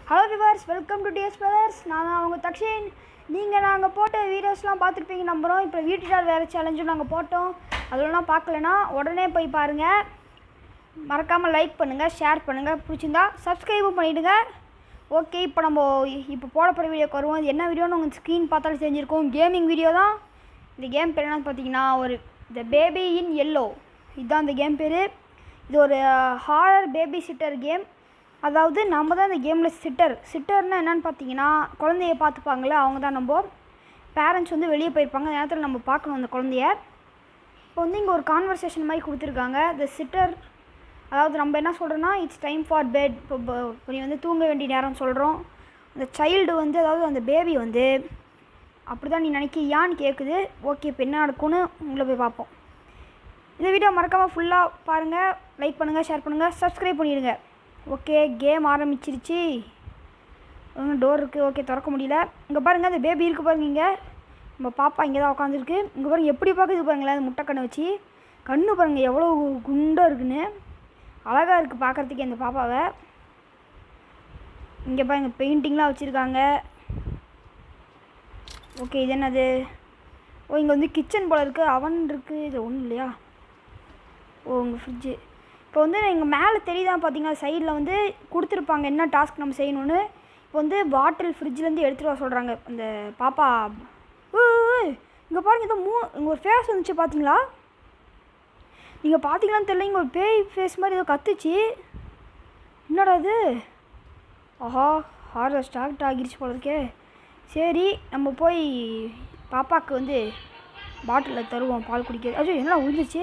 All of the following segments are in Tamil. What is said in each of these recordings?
Hello viewers welcome to DS brothers நான் தான் உங்கள் தக்ஷின் நீங்கள் நாங்கள் போட்ட வீடியோஸ்லாம் பார்த்துருப்பீங்க நம்புகிறோம் இப்போ வீட்டுடார் வேறு சேலஞ்சும் நாங்கள் போட்டோம் அதெல்லாம் பார்க்கலனா உடனே போய் பாருங்கள் மறக்காமல் லைக் பண்ணுங்கள் ஷேர் பண்ணுங்கள் பிடிச்சிருந்தா சப்ஸ்கிரைபும் பண்ணிவிடுங்க ஓகே இப்போ நம்ம இப்போ போட போகிற வீடியோக்கு வருவோம் இது என்ன வீடியோன்னு உங்கள் ஸ்க்ரீன் பார்த்தாலும் தெரிஞ்சிருக்கும் கேமிங் வீடியோ தான் இந்த கேம் பேர் என்னன்னு பார்த்தீங்கன்னா ஒரு த பேபி இன் எல்லோ இதுதான் இந்த கேம் பேர் இது ஒரு ஹாரர் பேபி சிட்டர் கேம் அதாவது நம்ம தான் இந்த கேமில் சிட்டர் சிட்டர்னால் என்னென்னு பார்த்தீங்கன்னா குழந்தைய பார்த்துப்பாங்களே அவங்க தான் நம்ம பேரண்ட்ஸ் வந்து வெளியே போயிருப்பாங்க அந்த நேரத்தில் நம்ம பார்க்கணும் அந்த குழந்தைய இப்போ வந்து இங்கே ஒரு கான்வர்சேஷன் மாதிரி கொடுத்துருக்காங்க த சிட்டர் அதாவது நம்ம என்ன சொல்கிறோன்னா இட்ஸ் டைம் ஃபார் பெட் இப்போ ப- இப்போ நீ வந்து தூங்க வேண்டிய நேரம் சொல்கிறோம் அந்த சைல்டு வந்து அதாவது அந்த பேபி வந்து அப்படி தான் நீ நினைக்கிறியான்னு கேட்குது ஓகே இப்போ என்ன நடக்கும்னு உங்களை போய் பார்ப்போம் இந்த வீடியோ மறக்காமல் ஃபுல்லாக பாருங்கள் லைக் பண்ணுங்கள் ஷேர் பண்ணுங்கள் சப்ஸ்கிரைப் பண்ணிடுங்க ஓகே கேம் ஆரம்பிச்சிருச்சு டோர் இருக்குது ஓகே திறக்க முடியல இங்கே பாருங்கள் அந்த பேபி இருக்குது பாருங்க இங்கே நம்ம பாப்பா இங்கே தான் உட்காந்துருக்கு இங்கே பாருங்க எப்படி பார்க்குது பாருங்களேன் அந்த முட்டை கண்ணை வச்சு கண்ணு பாருங்கள் எவ்வளோ குண்டாக இருக்குன்னு அழகாக இருக்குது பார்க்குறதுக்கு அந்த பாப்பாவை இங்கே பாருங்க பெயிண்டிங்லாம் வச்சுருக்காங்க ஓகே இது என்னது ஓ இங்கே வந்து கிச்சன் போல் இருக்குது அவன் இருக்குது இது ஒன்றும் இல்லையா ஓ உங்கள் ஃப்ரிட்ஜு இப்போ வந்து இங்கே மேலே தெரியுதான் பார்த்தீங்கன்னா சைடில் வந்து கொடுத்துருப்பாங்க என்ன டாஸ்க் நம்ம செய்யணும்னு இப்போ வந்து பாட்டில் ஃப்ரிட்ஜ்லேருந்து எடுத்துகிட்டு வர சொல்கிறாங்க அந்த பாப்பா இங்கே பாருங்க ஏதோ மூ இங்கே ஒரு ஃபேஸ் வந்துச்சு பார்த்தீங்களா நீங்கள் பார்த்தீங்களான்னு தெரியல இங்கே ஒரு பேய் ஃபேஸ் மாதிரி ஏதோ கத்துச்சு என்னடா இது ஆஹா ஹாரர் ஸ்டார்ட் ஆகிருச்சு போல இருக்கே சரி நம்ம போய் பாப்பாவுக்கு வந்து பாட்டிலில் தருவோம் பால் குடிக்கிறது ஐயோ என்னடா உழுந்துச்சு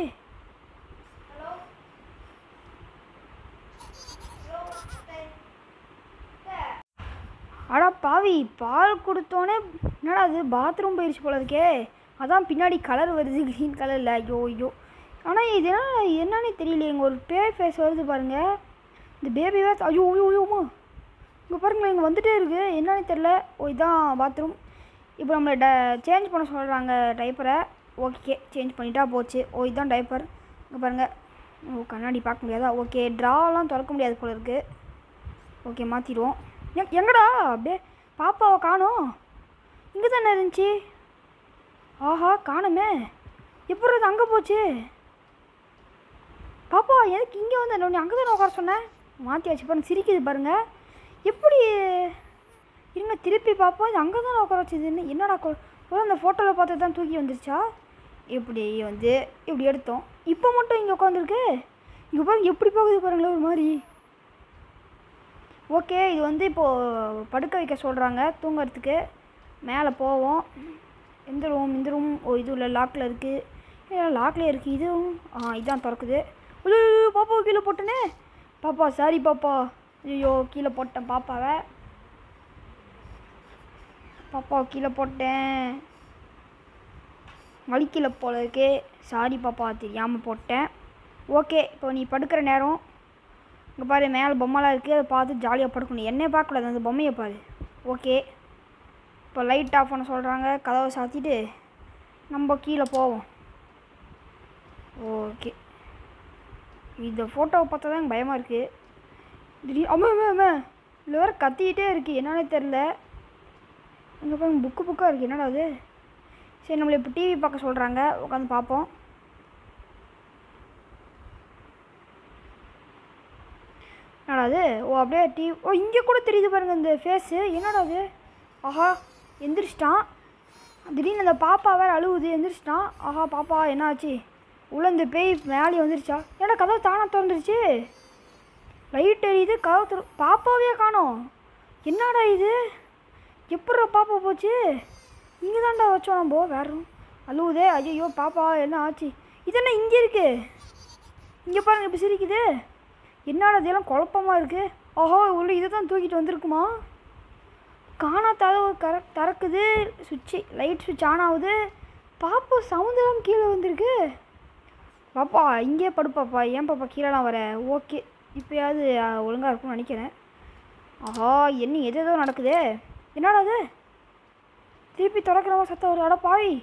அடா பாவி பால் கொடுத்தோன்னே என்னடா அது பாத்ரூம் போயிடுச்சு போல இருக்கே அதான் பின்னாடி கலர் வருது க்ரீன் கலரில் ஐயோ ஐயோ ஆனால் இது என்ன என்னன்னே தெரியலையே இங்கே ஒரு பேய் ஃபேஸ் வருது பாருங்க இந்த பேபி வேஸ் ஐயோ ஐயோ ஐயோமா இங்கே பாருங்களேன் இங்கே வந்துட்டே இருக்குது என்னன்னே தெரில ஓ இதான் பாத்ரூம் இப்போ நம்மளை ட சேஞ்ச் பண்ண சொல்கிறாங்க டைப்பரை ஓகே சேஞ்ச் பண்ணிட்டா போச்சு ஓ இதுதான் டைப்பர் இங்கே பாருங்கள் ஓ கண்ணாடி பார்க்க முடியாதா ஓகே ட்ராலாம் திறக்க முடியாது போல இருக்குது ஓகே மாற்றிடுவோம் எங் எங்கடா அப்படியே பாப்பாவை காணோம் இங்கே தானே இருந்துச்சு ஆஹா காணுமே எப்படி அது அங்கே போச்சு பாப்பா எதுக்கு இங்கே வந்து நீ அங்கே தானே உட்கார சொன்னேன் மாற்றியாச்சு பாருங்க சிரிக்குது பாருங்க எப்படி இருங்க திருப்பி பார்ப்போம் இது அங்கே தானே உட்கார வச்சுது என்ன என்னடா கொ- ஒரு அந்த ஃபோட்டோவில் பார்த்து தான் தூக்கி வந்துருச்சா இப்படி வந்து இப்படி எடுத்தோம் இப்போ மட்டும் இங்கே உட்காந்துருக்கு இங்கே பாருங்க எப்படி போகுது பாருங்களேன் ஒரு மாதிரி ஓகே இது வந்து இப்போது படுக்க வைக்க சொல்கிறாங்க தூங்குறதுக்கு மேலே போவோம் எந்த ரூம் இந்த ரூம் ஓ இது உள்ள லாக்கில் இருக்குது லாக்லேயே இருக்குது இதுவும் ஆ இதான் திறக்குது ஐயோ பாப்பா கீழே போட்டனே பாப்பா சாரி பாப்பா ஐயோ கீழே போட்டேன் பாப்பாவை பாப்பாவை கீழே போட்டேன் வலிக்கல போல இருக்கே சாரி பாப்பா தெரியாமல் போட்டேன் ஓகே இப்போ நீ படுக்கிற நேரம் இங்கே பாரு மேலே பொம்மைலாம் இருக்குது அதை பார்த்து ஜாலியாக படுக்கணும் என்னைய பார்க்கக்கூடாது அந்த பொம்மையை பாரு ஓகே இப்போ லைட் ஆஃப் பண்ண சொல்கிறாங்க கதவை சாத்திட்டு நம்ம கீழே போவோம் ஓகே இந்த ஃபோட்டோவை பார்த்தா தான் எனக்கு பயமாக இருக்குது திடீர் அம்மா அம்மா அம்மா இல்லை வேறு கத்திக்கிட்டே இருக்குது என்னன்னே தெரில இங்கே பாருங்க புக்கு புக்காக இருக்குது என்னடா அது சரி நம்மளை இப்போ டிவி பார்க்க சொல்கிறாங்க உட்காந்து பார்ப்போம் என்னடா அது ஓ அப்படியே டிவி ஓ இங்கே கூட தெரியுது பாருங்க இந்த ஃபேஸு என்னடா அது ஆஹா எந்திரிச்சிட்டான் திடீர்னு அந்த பாப்பா வேறு அழுவுது எந்திரிச்சிட்டான் ஆஹா பாப்பா என்னாச்சு உள்ள இந்த பேய் மேலே வந்துருச்சா ஏன்னா கதவு தானாக திறந்துருச்சு லைட் எரியுது கதவு திற பாப்பாவே காணோம் என்னடா இது எப்பட்றா பாப்பா போச்சு இங்கே தான்டா வச்சோம் நம்ம வேற room. அழுவுதே ஐயோ பாப்பா என்ன ஆச்சு இதென்ன இங்கே இருக்கு இங்கே பாருங்க இப்போ சிரிக்குது என்னடா இதெல்லாம் குழப்பமா இருக்கு ஓஹோ உள்ள இதை தான் தூக்கிட்டு வந்திருக்குமா காணா கதவு கர திறக்குது சுவிட்சு லைட் சுவிட்ச் ஆன் ஆகுது பாப்பா சவுந்தரம் கீழே வந்திருக்கு பாப்பா இங்கே படுப்பாப்பா ஏன் பாப்பா கீழேலாம் வர ஓகே இப்போயாவது ஒழுங்காக இருக்கும்னு நினைக்கிறேன் ஆஹா என்ன எது ஏதோ நடக்குதே என்னடா அது திருப்பி திறக்கிறவங்க சத்தம் ஒரு அட பாவி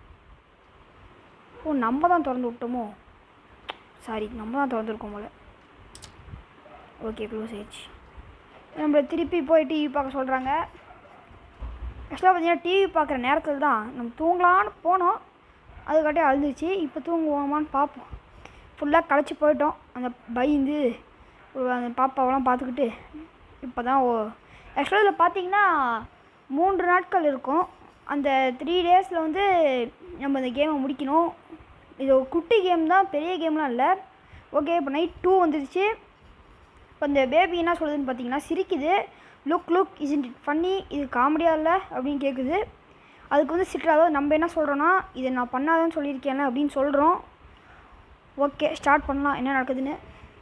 ஓ நம்ம தான் திறந்து விட்டோமோ சாரி நம்ம தான் திறந்துருக்கோம் போல ஓகே க்ளோஸ் ஆயிடுச்சு நம்மளை திருப்பி போய் டிவி பார்க்க சொல்கிறாங்க ஆக்சுவலாக பார்த்தீங்கன்னா டிவி பார்க்குற நேரத்தில் தான் நம்ம தூங்கலான்னு போனோம் அதுக்காட்டி அழுதுச்சு இப்போ தூங்குவோமான்னு பார்ப்போம் ஃபுல்லாக களைச்சி போயிட்டோம் அந்த பயந்து ஒரு அந்த பாப்பாவெல்லாம் பார்த்துக்கிட்டு இப்போ தான் ஓ ஆக்சுவலாக இதில் பார்த்தீங்கன்னா மூன்று நாட்கள் இருக்கும் அந்த த்ரீ டேஸில் வந்து நம்ம இந்த கேமை முடிக்கணும் இது ஒரு குட்டி கேம் தான் பெரிய கேம்லாம் இல்லை ஓகே இப்போ நைட் டூ வந்துருச்சு இப்போ இந்த பேபி என்ன சொல்லுதுன்னு பார்த்தீங்கன்னா சிரிக்குது look look is it funny இது காமெடியாக இல்லை அப்படின்னு கேட்குது அதுக்கு வந்து சிட்டர் அதாவது நம்ம என்ன சொல்கிறோன்னா இதை நான் பண்ணாதேன்னு சொல்லியிருக்கேன்ல அப்படின்னு சொல்கிறோம் ஓகே ஸ்டார்ட் பண்ணலாம் என்ன நடக்குதுன்னு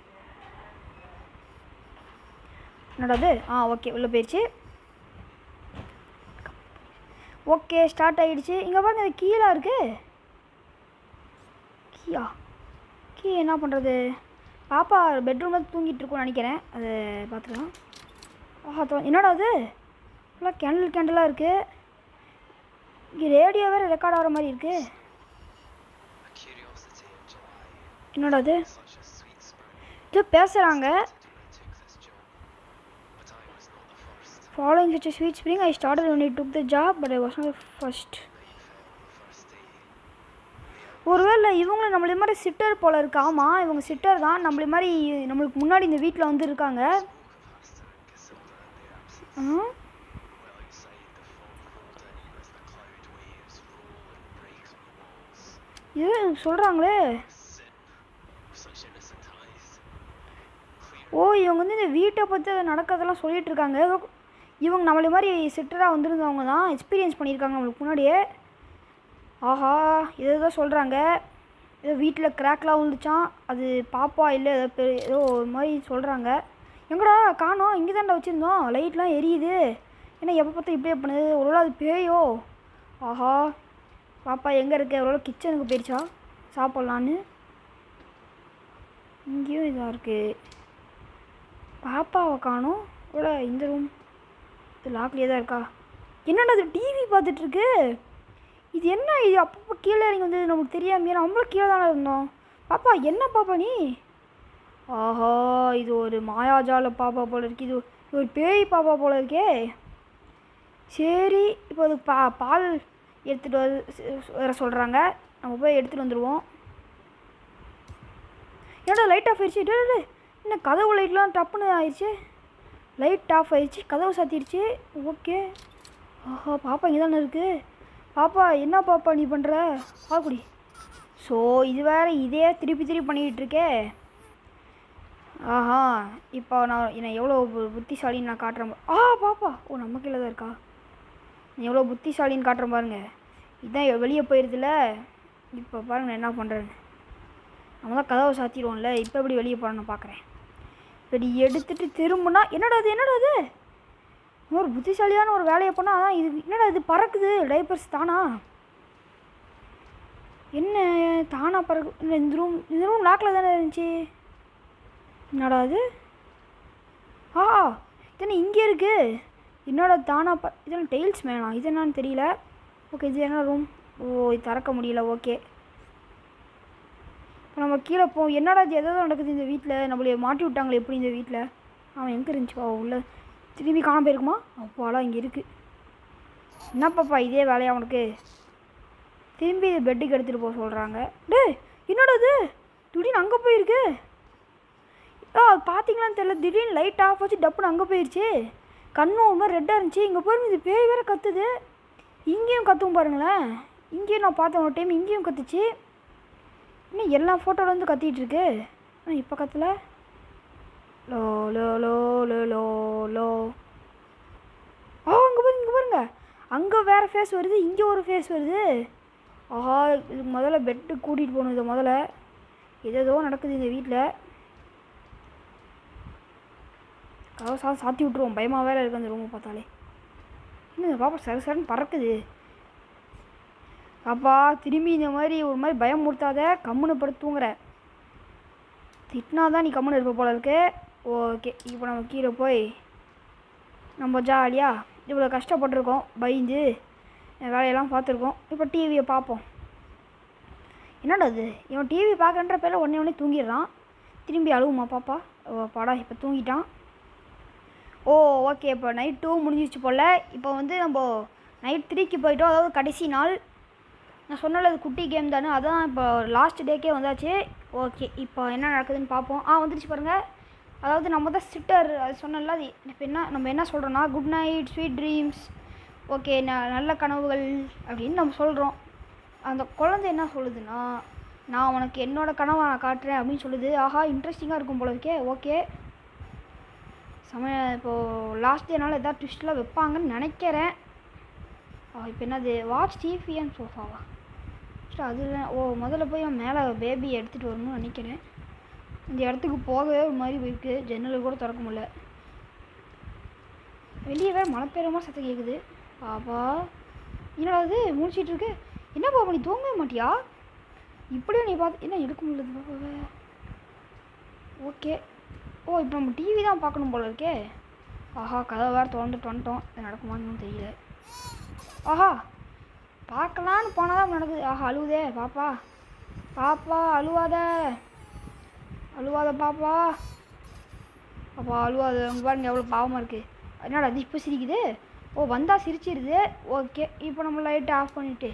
என்னடாது ஆ ஓகே உள்ளே போயிடுச்சு ஓகே ஸ்டார்ட் ஆகிடுச்சு இங்கே பாருங்க இது கீழே இருக்கு கீயா கீ என்ன பண்ணுறது பாப்பா பெட்ரூமில் தூங்கிட்டு இருக்கும்னு நினைக்கிறேன் அது பார்த்துக்கலாம் ஆஹா தொ- என்னடா அது ஃபுல்லாக கேண்டில் கேண்டலாக இருக்குது இங்கே ரேடியோ வேறு ரெக்கார்ட் ஆகிற மாதிரி இருக்குது A curiosity in July, என்னடா அது such a sweet spring இது பேசுகிறாங்க to do I took this job. But I was not the first. Following such a sweet spring I started when I took the job but I was not the first Nightfall, the first day. ஒருவேளை இவங்களும் நம்மள மாதிரி சிட்டர் போல இருக்கு ஆமாம் இவங்க சிட்டர் தான் நம்மள மாதிரி நம்மளுக்கு முன்னாடி இந்த வீட்டில் வந்து இருக்காங்க Spoke of Hester and Casilda in their absence. Ah? Well outside, the fog rolled in as the cloud waves roll and break on the walls. இது சொல்கிறாங்களே Sin, such innocent eyes. Clear ஓ இவங்க வந்து இந்த வீட்டை பற்றி நடக்கிறதெல்லாம் சொல்லிட்டு இருக்காங்க ஏதோ இவங்க நம்மள மாதிரி சிட்டராக வந்திருந்தவங்க தான் எக்ஸ்பீரியன்ஸ் பண்ணியிருக்காங்க நம்மளுக்கு முன்னாடியே ஆஹா இதை தான் சொல்கிறாங்க ஏதோ வீட்டில் கிராக்லாம் விழுந்துச்சான் அது பாப்பா இல்லை ஏதோ பெ ஏதோ ஒரு மாதிரி சொல்கிறாங்க எங்கடா காணோம் இங்கே தான்டா வச்சுருந்தோம் லைட்லாம் எரியுது ஏன்னா எப்போ பார்த்தா இப்படியே பண்ணுது ஒருவேளை அது பேயோ ஆஹா பாப்பா எங்கே இருக்க ஒருவேளை கிச்சனுக்கு போயிடுச்சா சாப்பிட்லான்னு இங்கேயும் இதாக இருக்குது பாப்பாவை காணோம் இவ்வளோ இந்த ரூம் இது லாக்லேயே தான் இருக்கா என்னடா இது டிவி பார்த்துட்ருக்கு இது என்ன இது அப்பப்போ கீழே இறங்கி வந்து நமக்கு தெரியாமையே நம்மளும் கீழே தானே இருந்தோம் பாப்பா என்ன பாப்பா நீ ஆஹா இது ஒரு மாயாஜால பாப்பா போல இருக்கு இது இது ஒரு பேய் பாப்பா போல இருக்கே சரி இப்போ அது பா பால் எடுத்துகிட்டு வர வர சொல்கிறாங்க நம்ம போய் எடுத்துகிட்டு வந்துடுவோம் என்னடா லைட் ஆஃப் ஆயிடுச்சு டேய், டேய், டேய். என்ன கதவு லைட்லாம் டப்புன்னு ஆயிடுச்சு லைட் ஆஃப் ஆயிடுச்சு கதவு சாத்திடுச்சு ஓகே ஆஹா பாப்பா இங்கே தானே இருக்குது பாப்பா என்ன பாப்பா நீ பண்ணுற பாக்குடி ஸோ இது வேற இதே திருப்பி திருப்பி பண்ணிக்கிட்டு இருக்கே ஆஹா இப்போ நான் என்னை எவ்வளோ பு- புத்திசாலின்னு நான் காட்டுறேன் பா- ஆ பாப்பா ஓ நம்ம கீழே தான் இருக்கா நீ எவ்வளோ புத்திசாலின்னு காட்டுறேன் பாருங்க இதுதான் வெளியே போயிடுதுல இப்போ பாருங்க நான் என்ன பண்ணுறேன்னு நம்ம தான் கதவை சாத்திடுவோம்ல இப்போ எப்படி வெளியே போகிறேன் நான் பார்க்குறேன் இப்படி எடுத்துட்டு திரும்பினா என்னடா அது என்னடா அது இந்த ஒரு புத்திசாலியான ஒரு வேலையை பண்ணால் அதான் இது என்னடா இது பறக்குது டைப்பர்ஸ் தானா என்ன தானா பறக்கு என்ன இந்த ரூம் இந்த ரூம் லாக்கில் தானே இருந்துச்சு என்னடா அது ஆ இது இங்கே இருக்கு என்னோட தானா ப இதெல்லாம் டெய்ல்ஸ் மேனா இது என்னன்னு தெரியல ஓகே இது என்ன ரூம் ஓ இது திறக்க முடியல ஓகே இப்போ நம்ம கீழே போ என்னடா இது எதோ நடக்குது இந்த வீட்டில் நம்மளை மாட்டி விட்டாங்களே எப்படி இந்த வீட்டில் அவன் எங்கே இருந்துச்சுப்பா உள்ள திரும்பி காணாம போயிருக்குமா அப்பாடா இங்கே இருக்குது என்ன பாப்பா இதே வேலையா உனக்கு திரும்பி இது பெட்டுக்கு எடுத்துகிட்டு போக சொல்கிறாங்க டேய் என்னடா இது திடீர்னு அங்கே போயிருக்கு ஆ அது பார்த்தீங்களான்னு தெரியல திடீர்னு லைட் ஆஃப் வச்சு டப்புன்னு அங்கே போயிடுச்சு கண்ணும் ஒரு மாதிரி ரெட்டாக இருந்துச்சு இங்கே பாருங்க இது பேய் வேற கத்துது இங்கேயும் கத்தும் பாருங்களேன் இங்கேயும் நான் பார்த்தேன் ஒரு டைம் இங்கேயும் கத்துச்சு இன்னும் எல்லா ஃபோட்டோவில் வந்து கத்திட்டு இருக்கு ஆனால் இப்போ கத்தல லோ லோ லோ லோ லோ லோ ஆ அங்கே பாருங்க இங்கே பாருங்க அங்கே வேறு ஃபேஸ் வருது இங்கே ஒரு ஃபேஸ் வருது ஆஹா இது முதல்ல பெட்டு கூட்டிகிட்டு போகணும் இதை முதல்ல ஏதேதோ நடக்குது இந்த வீட்டில் கதவை சா சாத்தி விட்ருவோம் பயமாக வேற இருக்கு அந்த ரூமை பார்த்தாலே என்ன இந்த பாப்பா சர சரன்னு பறக்குது பாப்பா திரும்பி இந்த மாதிரி ஒரு மாதிரி பயம் முடுத்தாத கம்முன்னு படுத்து தூங்குற திட்டினா தான் நீ கம்முன்னு இருப்ப போல இருக்கு ஓகே இப்போ நம்ம கீழே போய் நம்ம ஜாலியாக இவ்வளோ கஷ்டப்பட்டிருக்கோம் பயந்து என் வேலையெல்லாம் பார்த்துருக்கோம் இப்போ டிவியை பார்ப்போம் என்னடா இது இவன் டிவி பார்க்கன்ற பேரில் உடனே உடனே தூங்கிடுறான் திரும்பி அழுவுமா பாப்பா ஓ, பாடா இப்போ தூங்கிட்டான் ஓ ஓகே இப்போ நைட் டூ முடிஞ்சிச்சு போல் இப்போ வந்து நம்ம நைட் த்ரீக்கு போயிட்டோம் அதாவது கடைசி நாள் நான் சொன்னல அது குட்டி கேம் தானே அதான் இப்போ லாஸ்ட் டேக்கே வந்தாச்சு ஓகே இப்போ என்ன நடக்குதுன்னு பார்ப்போம் ஆ வந்துருச்சு பாருங்கள் அதாவது நம்ம தான் சிட்டர் அது சொன்னல அது இப்போ என்ன நம்ம என்ன சொல்கிறோன்னா good night sweet dreams okay ந நல்ல கனவுகள் அப்படின்னு நம்ம சொல்கிறோம் அந்த குழந்தை என்ன சொல்லுதுன்னா நான் உனக்கு என்னோட கனவை நான் காட்டுறேன் அப்படின்னு சொல்லுது ஆஹா இன்ட்ரெஸ்டிங்காக இருக்கும் போல இருக்கே ஓகே சமய இப்போது லாஸ்ட் டேனால எதாவது ட்விஸ்ட்லாம் வைப்பாங்கன்னு நினைக்கிறேன் இப்போ என்னது வாட்ச் டிவி அண்ட் சோஃபாவா ஃபஸ்ட்டு அதில் ஓ முதல்ல போய் நான் மேலே பேபி எடுத்துகிட்டு வரணும்னு நினைக்கிறேன் இந்த இடத்துக்கு போகவே ஒரு மாதிரி போயிருக்கு ஜன்னல் கூட திறக்க முடியல வெளியே வேறு மழை பெய்யுற மாதிரி சத்தம் கேட்குது பாப்பா என்னடா அது முடிச்சிட்டு இருக்கு என்ன பாப்பா நீ தூங்கவே மாட்டியா இப்படியும் நீ பார்த்து என்ன எடுக்க முடியல பாப்பாவை ஓகே ஓ இப்போ நம்ம டிவி தான் பார்க்கணும் போல இருக்கே ஆஹா கதை வேறு திறந்துட்டு வந்துட்டோம் இது நடக்குமான்னு தெரியல ஆஹா பார்க்கலான்னு போனால் தான் நடக்குது ஆஹா அழுவுதே பாப்பா பாப்பா அழுவாத அழுவாத பாப்பா பாப்பா அழுவாத உங்க பாருங்க எவ்வளோ பாவமாக இருக்குது என்னடா அது இப்போ சிரிக்குது ஓ வந்தால் சிரிச்சிருது ஓகே இப்போ நம்ம லைட்டை ஆஃப் பண்ணிவிட்டு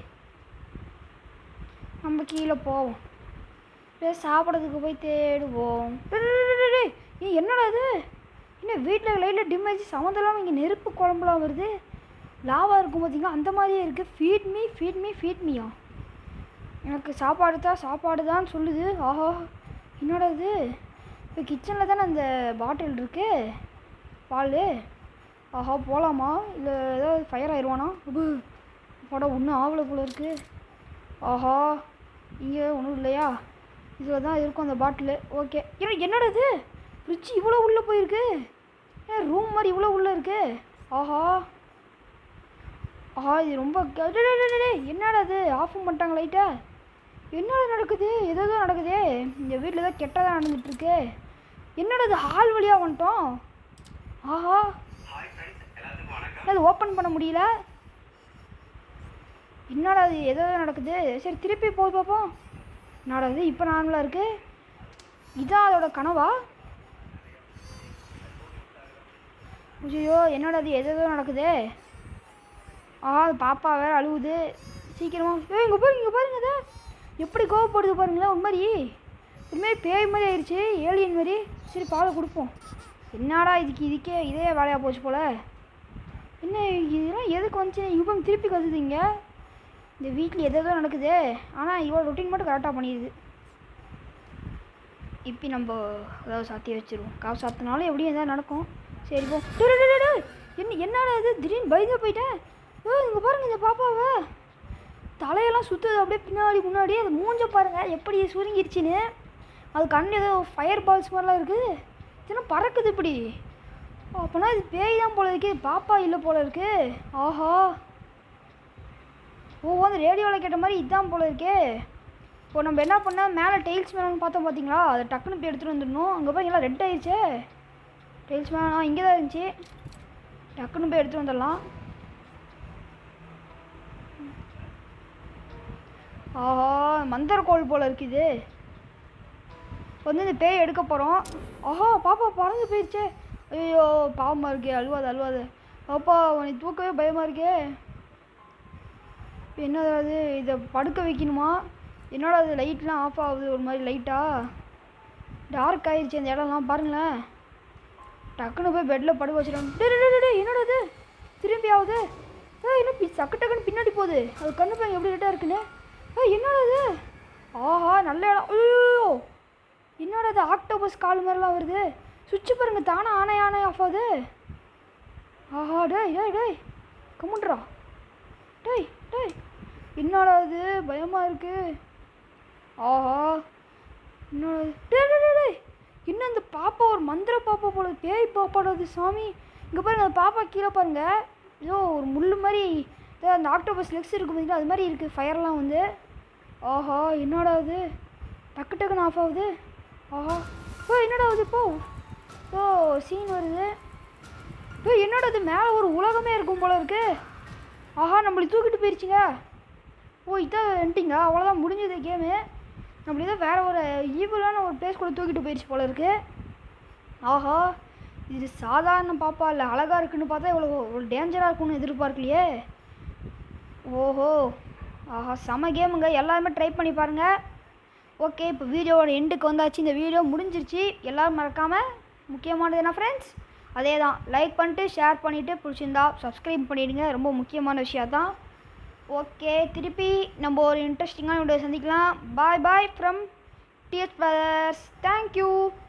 நம்ம கீழே போவோம் அப்படியே சாப்பிட்றதுக்கு போய் தேடுவோம் டேய், டேய், டேய், டேய், டேய். ஏய் என்னடா இது என்ன வீட்டில் லைட்டில் டிம் ஆச்சு சம்மந்தம் இல்லாமல் இங்கே நெருப்பு குழம்புலாம் வருது லாவா இருக்கும் பார்த்தீங்களா அந்த மாதிரியே இருக்குது feed me feed me feed மீயா எனக்கு சாப்பாடு தான் சாப்பாடு தான் சொல்லுது ஆஹா என்னடா இது இப்போ கிச்சனில் தானே அந்த பாட்டில் இருக்கு பால் ஆஹா போகலாமா இல்லை ஏதாவது ஃபயர் ஆயிடுவானா உபு படம் ஒன்றும் ஆவலை போல இருக்கு ஆஹா இங்கே ஒன்றும் இல்லையா இதில் தான் இருக்கும் அந்த பாட்டிலு ஓகே ஏன்னா என்னடா இது ஃப்ரிட்ஜ் இவ்வளோ உள்ளே போயிருக்கு ஏன் ரூம் மாதிரி இவ்வளோ உள்ளே இருக்கு ஆஹா ஆஹா இது ரொம்ப க- டேய், டேய், டேய், டேய், என்னடா இது ஆஃப் பண்ணிட்டாங்க லைட்டா என்னடா நடக்குது ஏதோ ஏதோ நடக்குதே இந்த வீட்டில் ஏதோ கெட்டதாக நடந்துட்டு இருக்கு என்னடா இது ஹால் வழியாக வந்துட்டோம் ஆஹா அது ஓப்பன் பண்ண முடியல என்னடா இது ஏதோ ஏதோ நடக்குது சரி திருப்பி போய் பார்ப்போம் என்னடா இது இப்போ நார்மலாக இருக்கு இதான் அதோட கனவா ஐயோ என்னடா இது எது எதோ நடக்குதே ஆ அது பாப்பா வேற அழுவுது சீக்கிரமா ஏய் இங்கே பாருங்க இங்கே பாருங்க அதை எப்படி கோவப்படுது பாருங்களேன் ஒரு மாதிரி ஒரு மாதிரி பேய் மாதிரி ஆயிடுச்சு ஏலியன் மாதிரி சரி பாலை கொடுப்போம் என்னடா இதுக்கு இதுக்கே இதே வேலையாக போச்சு போல என்ன இதெல்லாம் எதுக்கு வந்துச்சு இவங்க திருப்பி கத்துதுங்க இந்த வீட்டில் எதோ நடக்குது ஆனால் இவ்வளோ ரொட்டீன் மட்டும் கரெக்டாக பண்ணிடுது இப்போ நம்ம அதாவது சாத்தி வச்சிருவோம் காசு சாத்தினாலும் எப்படியும் எதாவது நடக்கும் சரி போ டேய், டேய், டேய், டேய். என்ன என்னடா இது திடீர்னு பயந்து போயிட்டேன் ஏ இங்கே பாருங்க இந்த பாப்பாவை தலையெல்லாம் சுற்றுது அப்படியே பின்னாடி முன்னாடி அது மூஞ்ச பாருங்க எப்படி சுருங்கிருச்சுன்னு அது கண் ஏதோ ஃபயர் பால்ஸ் மாதிரிலாம் இருக்குது இதெல்லாம் பறக்குது இப்படி அப்போனா இது பேய் தான் போல இருக்கு பாப்பா இல்லை போல இருக்கு ஆஹா ஓ வந்து ரேடியோவில் கேட்ட மாதிரி இதுதான் போல இருக்கே இப்போ நம்ம என்ன பண்ணால் மேலே டெய்ல்ஸ் மேலே பார்த்தோம் பார்த்தீங்களா அதை டக்குன்னு போய் எடுத்துகிட்டு வந்துடணும் அங்கே பார்த்தீங்களா ரெட் ஆயிடுச்சே டெய்ல்ஸ் மேலே இங்கே தான் இருந்துச்சு டக்குன்னு போய் எடுத்துகிட்டு வந்துடலாம் ஆஹா மந்திரக்கோள் போல் இருக்குது இப்போ வந்து இந்த பேய் எடுக்க போகிறோம் ஆஹா பாப்பா பறந்து போயிடுச்சே ஐயோ பாவமாக இருக்கே அழுவாது அழுவாது பாப்பா உன்னை தூக்கவே பயமாக இருக்கே இப்போ என்னது அது இதை படுக்க வைக்கணுமா என்னடா அது லைட்லாம் ஆஃப் ஆகுது ஒரு மாதிரி லைட்டா டார்க் ஆயிடுச்சு அந்த இடம்லாம் பாருங்களேன் டக்குன்னு போய் பெட்டில் படுக்க வச்சிடும் டே டே, டே, டே, என்னடா அது திரும்பி ஆகுது ஏ என்ன பி சக்கு டக்குன்னு பின்னாடி போகுது அது கண்ணு பையன் எப்படி ரெட்டாக இருக்குன்னு ஏ என்னடா அது ஆஹா நல்ல இடம் ஐயோ என்னடா அது ஆக்டோபஸ் கால் மாதிரிலாம் வருது சுவிட்ச் பாருங்க தானே ஆனே ஆனே ஆஃப் ஆகுது ஆஹா டேய் டேய் டேய் கம்முன்றா டேய் டேய் என்னடா இது பயமாக இருக்கு ஆஹா என்னடா இது? டேய் டேய் டேய், டேய் என்ன இந்த பாப்பா ஒரு மந்திர பாப்பா போல பேய் பாப்பாடா அது சாமி இங்கே பாருங்க அந்த பாப்பா கீழே பாருங்க ஏதோ ஒரு முள் மாதிரி ஏதோ அந்த ஆக்டோபஸ் லெக்ஸ் இருக்கு பார்த்தீங்களா அது மாதிரி இருக்குது ஃபயர்லாம் வந்து ஆஹா என்னடா அது டக்கு டக்குன்னு ஆஃப் ஆகுது ஆஹா ஓ என்னடா ஆகுது இப்போ ஓ சீன் வருது ஓ என்னடா இது மேலே ஒரு உலகமே இருக்கும் போல இருக்கு ஆஹா நம்மளை தூக்கிட்டு போயிருச்சுங்க ஓ இதான் வந்துட்டிங்க அவ்வளோதான் முடிஞ்சது கேமு நம்மள ஏதோ வேற ஒரு ஈவலான ஒரு பிளேஸ் கூட தூக்கிட்டு போயிடுச்சு போல இருக்கு ஆஹா இது சாதாரண பாப்பா இல்லை அழகாக இருக்குன்னு பார்த்தா இவ்வளோ ஒரு டேஞ்சராக இருக்கும்னு எதிர்பார்க்கலையே ஓஹோ ஆஹா செம கேமுங்க எல்லாருமே ட்ரை பண்ணி பாருங்கள் ஓகே இப்போ வீடியோவோட எண்டுக்கு வந்தாச்சு இந்த வீடியோ முடிஞ்சிருச்சு எல்லோரும் மறக்காமல் முக்கியமானது என்ன ஃப்ரெண்ட்ஸ் அதே தான் லைக் பண்ணிட்டு ஷேர் பண்ணிவிட்டு பிடிச்சிருந்தா சப்ஸ்கிரைப் பண்ணிவிடுங்க ரொம்ப முக்கியமான விஷயம் தான் ஓகே திருப்பி நம்ம ஒரு இன்ட்ரெஸ்டிங்கான வீடியோ சந்திக்கலாம் bye bye from DS brothers thank you